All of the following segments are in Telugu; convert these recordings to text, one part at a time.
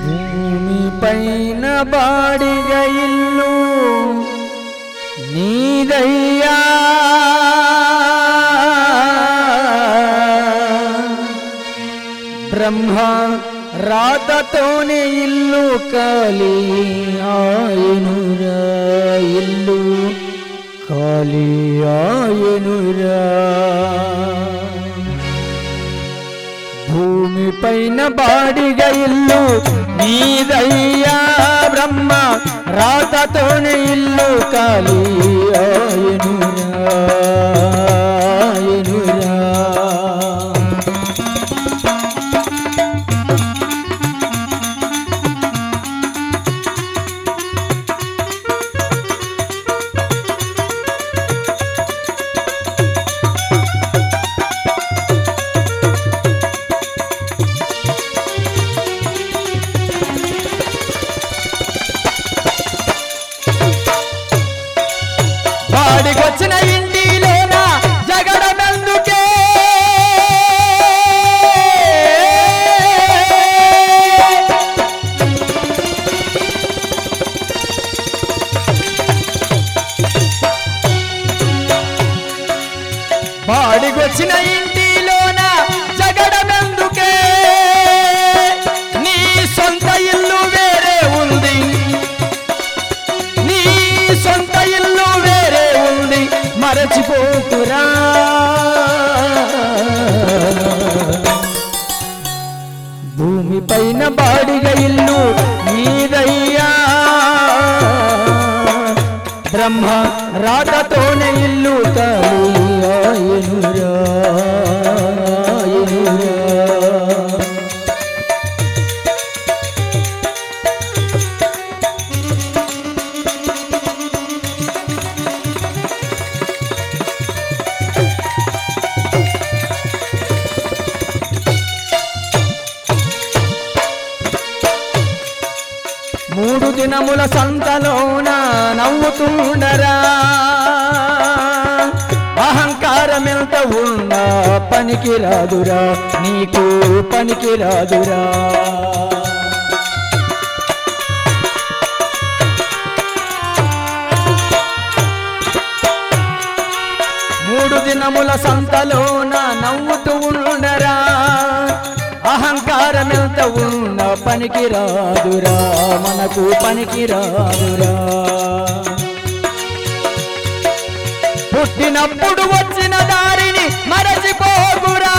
భూమి పైన బాడిగ ఇల్లు నీదయ్యా బ్రహ్మ రాతతోనే ఇల్లు కాలి ఆయనురా ఇల్లు కాలి ఆయనురా భూమి పైన బాడిగ ఇల్లు నీదయ్యా బ్రహ్మ రాతతోనే ఇల్లు కాలి ఆయనురా ఆయనురా వాడికొచ్చిన ఇంటిలోన జగడమెందుకే వాడికొచ్చిన ఇంటిలోన జగడమెందుకే నీ సొంత ఇల్లు వేరే ఉంది నీ సొంత ఇల్లు వేరే ఉంది మరచిపోకురా భూమి పైన బాడిగ ఇల్లు నీదయ్యా బ్రహ్మ రాతతోనే ఇల్లు కాయనురా మూడు దినముల సంతలోన నవ్వుతుండరా అహంకారమెంత ఉన్నా పనికి రాదురా నీకు పనికి రాదురా మూడు దినముల సంతలోన నవ్వుతూ ఉండరా అహంకారమెంత ఉన్న పనికి రాదురా మనకు పనికి రాదురా పుట్టినప్పుడు వచ్చిన దారిని మరచిపోకురా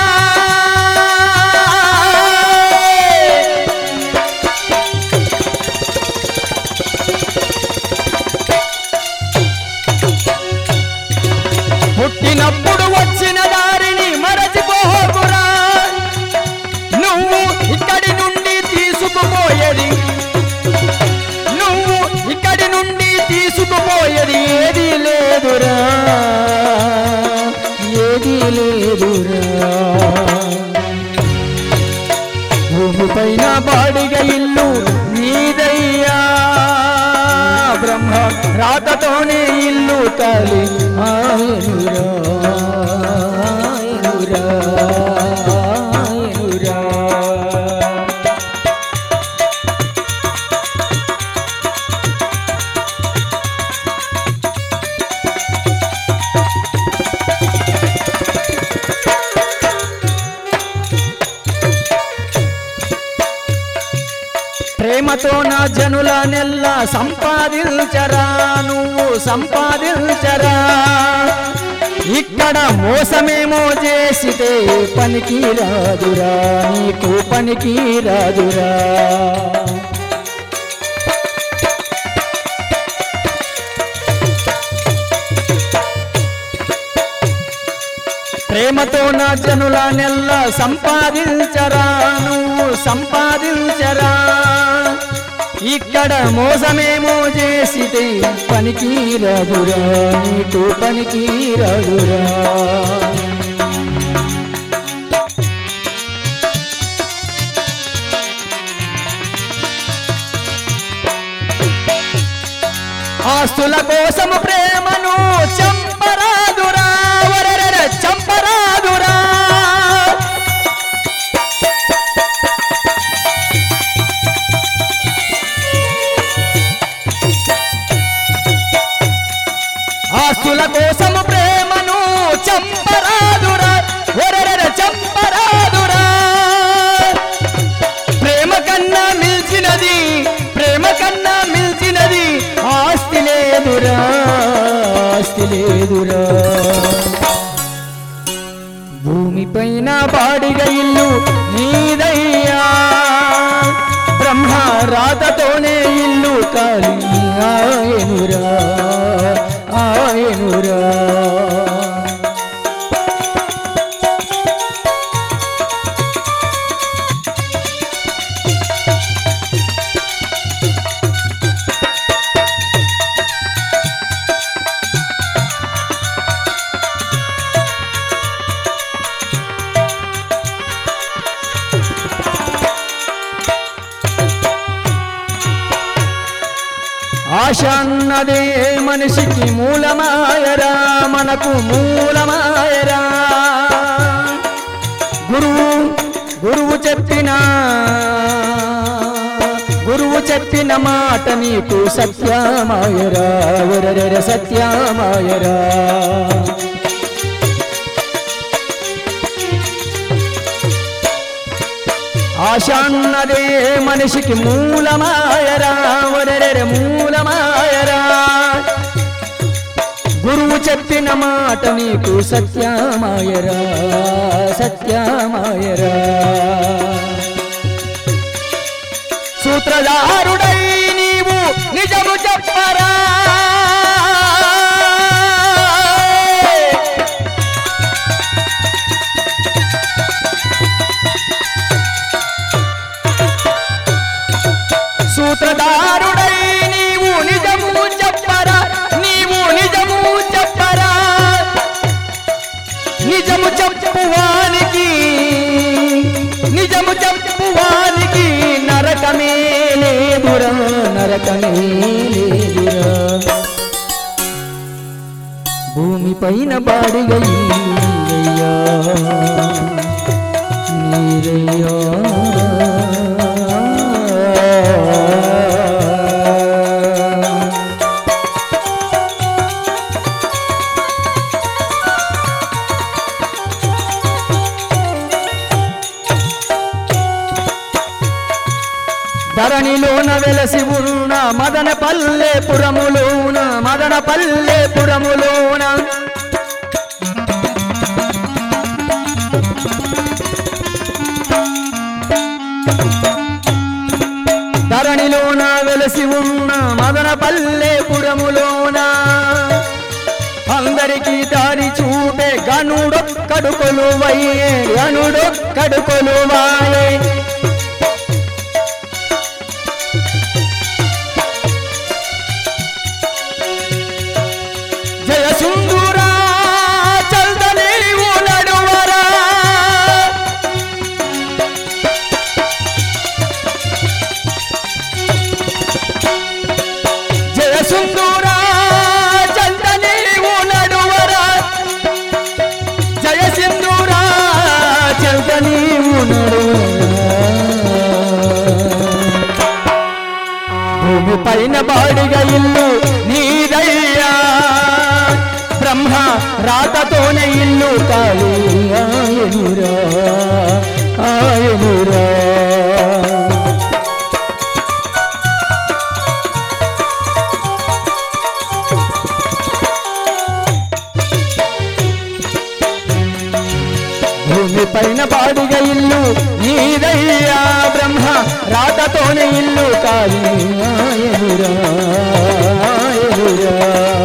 పుట్టినప్పుడు వచ్చిన దారిని మరచిపోకురా నువ్వు ఇక్కడి నుండి తీసుకుపోయేది నువ్వు ఇక్కడి నుండి తీసుకుపోయేది ఏది లేదురా ఏది లేదురా భూమి పైన బాడిగ ఇల్లు నీదయ్యా బ్రహ్మ రాతతోనే ఇల్లు కాలి ఆయనురా ఆయనురా ఆయనురా ప్రేమతో నా జనుల నెల్ల సంపాదించరా నువ్వు సంపాదించరా ఇక్కడ మోసమేమో చేసితే పనికి రాదురా నీకు పనికి రాదురా ప్రేమతో నా జనుల నెల్ల సంపాదించరా నువ్వు సంపాదించరా ఇక్కడ మోసమేమో చేసితే పనికి రాదురా నీకు పనికి రాదురా ఆస్తుల కోసము ప్రేమను చంపరాదురా వరరర చంపరాదురా ఇల్లు నీదయ్యా బ్రహ్మ రాతతోనే ఇల్లు కాలి ఆయనురా ఆయనురా ఆశ అన్నదే మనిషికి మూలమాయరా మనకు మూలమాయరా గురువు గురువు చెప్పిన గురువు చెప్పిన మాట నీకు సత్యమాయరా ఒరరెర సత్యమాయరా ఆశ అన్నదే మనిషికి మూలమాయరా ఒరెరెర మూలమాయరా గురువు చెప్పిన మాట నీకు సత్యమాయరా సత్యమాయరా సూత్రధారుడై నీవు నిజము చెప్పరా సూత్రధారుడై నీవు నిజము చెప్పరా నీవు నిజము చెప్పరా నిజము చెప్పువానికి నిజము చెప్పువానికి నరకమే లేదురా నరకమే లేదురా భూమి పైన బాడిగయ్యా నీరయ్యా ధరణిలోన వెలసి ఉన్న మదన పల్లె పురములోన మదన పల్లె పురములోన ధరణిలోన వెలసి ఉన్న మదన పల్లె పురములోన అందరికీ దారి చూపే గనుడొక్కడు కొలువయ్యే గనుడొక్కడు కొలువాయే జయ సుందూరా చల్ద నీవు నడువరా జయ సుందూరా చల్ద నీవు నడువరా జయ సింధూరా చల్ద నీవు నడువరా భూమి పైన బాడిగ ఇల్లు నీదయ్యా బ్రహ్మ రాతతోనే ఇల్లు కాలి ఆయనురా ఆయనురా భూమి పైన బాడిగ ఇల్లు నీదయ్యా బ్రహ్మ రాతతోనే ఇల్లు కాలి ఆయనురా ఆయనురా